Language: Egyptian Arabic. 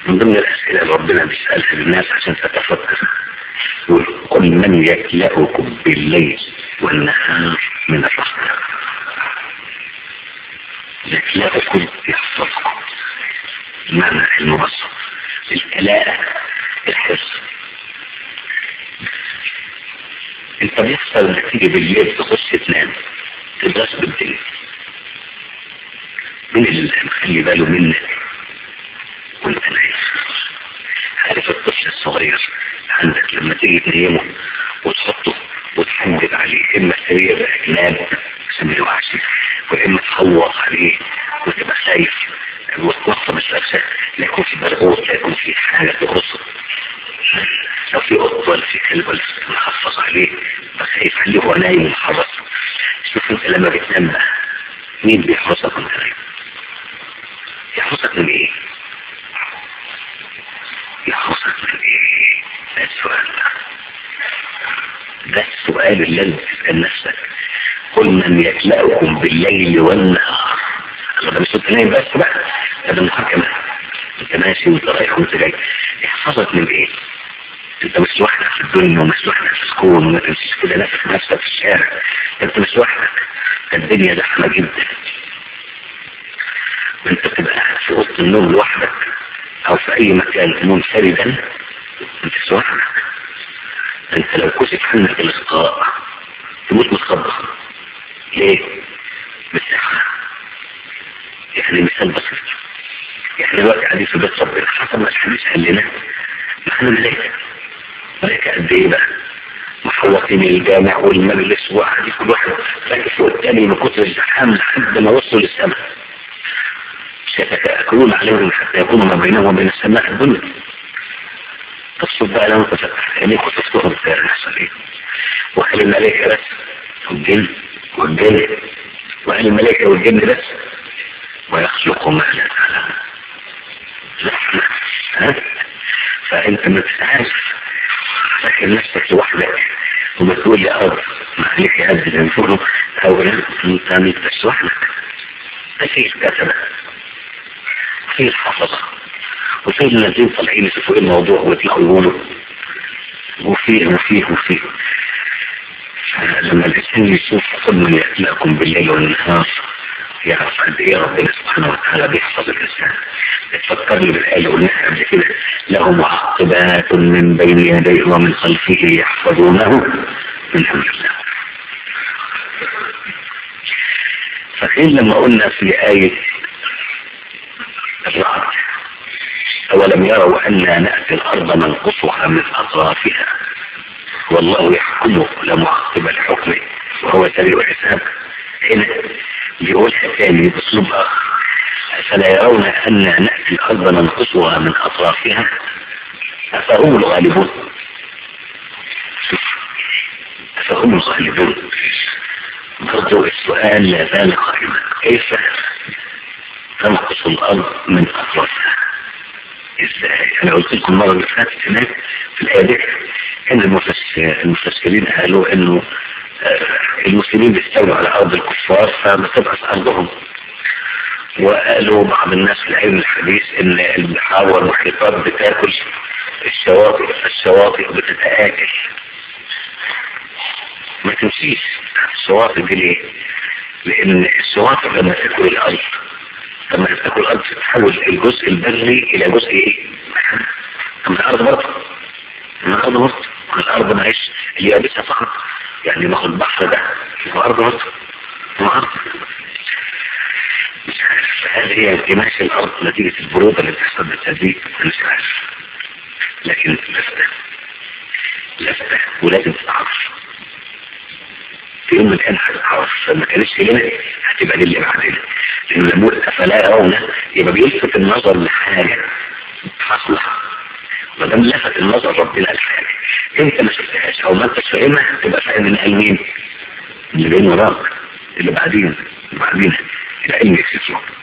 من ضمن الأسئلة اللي ربنا بيسألها للناس عشان تتفكر يقول قل من يكلأكم بالليل والنهار من الرحمة يكلأكم يحفظكم المعنى المبسط الكلاءة الحفظ انت بيحصل انك تيجي بالليل تخش تنام تدرس بالدنيا مين اللي مخلي باله منك وانت نايم عارف الطفل الصغير عندك لما تيجي تنيمه وتحطه وتحمد عليه اما سرير اجناب عشان ما يوقعش واما تخوف عليه وتبقى خايف وتوصل الشخص لا يكون في برغوث لا يكون في حاجة تقرصه لو في قط ولا في كلب ولا في محفظ عليه فخايف عليه وهو نايم ومحرص شوف انت لما بتنام بقى مين بيحرصك وانت نايم يحرصك من ايه يحرصك من ايه ده السؤال ده السؤال اللي لازم تسأل نفسك قل من يكلأكم بالليل والنهار الله ده مش انت نايم بس بقى ده النهار كمان انت ماشي وانت رايح وانت جاي يحفظك من ايه انت مش لوحدك في الدنيا ومش لوحدك في الكون وما تمشيش كده نفسك نفسك في الشارع انت مش لوحدك الدنيا زحمه جدا وانت تبقى قاعد في اوضه النوم لوحدك او في اي مكان منفردا انت مش لوحدك انت لو كشف عنك الاخطاء تموت متخبط ليه؟ بالسحر يعني مثال بسيط يعني دلوقتي قاعدين في بيت ربنا حسب ما الحديث قال لنا نحن ملائكه ملائكه قد ايه بقى؟ محوطين الجامع والمجلس وقاعدين كل واحد راكب فوق الثاني من كتر الزحام لحد ما وصلوا للسماء يتأكلون عليهم حتى يكونوا ما بينهم وبين السماء الدنيا تصب بقى لو انت فتحت عينيك وتفتحهم يحصل ايه؟ وهل الملائكه بس والجن والجن وهل الملائكه والجن بس ويخلق ما لا تعلم زحمة ها فانت ما تسعاش فاكر نفسك لوحدك وما تقول يا ارض ما عليك يا قد الانفور او انت مش لوحدك في الكتبة في الحفظة وفي الذين طالعين يشوفوا ايه الموضوع ويطلعوا يقولوا وفيه وفيه وفيه لما الانسان يشوف كل من يخلقكم بالليل والنهار يعرف قد ايه ربنا سبحانه وتعالى بيحفظ الانسان تفكرني بالايه اللي قلناها قبل كده له معقبات من بين يديه ومن خلفه يحفظونه من امر الله فحين لما قلنا في آية الرعد أولم يروا أنا نأتي الأرض ننقصها من أطرافها والله يحكم لمعقب الحكم وهو سريع الحساب هنا بيقولها تاني باسلوب اخر افلا يرون ان ناتي الارض ننقصها من اطرافها افهم الغالبون افهم الغالبون برضو السؤال لا زال قائما كيف تنقص الارض من اطرافها ازاي انا قلت لكم المره اللي فاتت هناك في الايه دي ان المفسرين قالوا انه المسلمين بيستولوا على ارض الكفار فما تبقى ارضهم وقالوا بعض الناس في العلم الحديث ان البحار والمحيطات بتاكل الشواطئ الشواطئ بتتآكل ما تمشيش الشواطئ دي ليه؟ لان الشواطئ لما تاكل الارض لما تاكل الارض تتحول الجزء البري الى جزء ايه؟ من الارض برضه من الارض برضه من الارض معيش اليابسه فقط يعني ما هو البحر ده هو ارض برضه هو ارض مش عارف هل هي انكماش الارض نتيجه البروده اللي بتحصل بالتدريج مش عارف لكن لفته لفته ولازم تتعرف في يوم من الايام هتتعرف فما كانتش هنا هتبقى دي اللي بعدين لان لما افلا يرون يبقى بيلفت النظر لحاجه حصل ما دام لفت النظر ربنا الحاجه انت ما شفتهاش او ما انتش فاهمها تبقى فاهم ان قال مين اللي بين وراك اللي بعدين اللي بعدين العلم يكشفه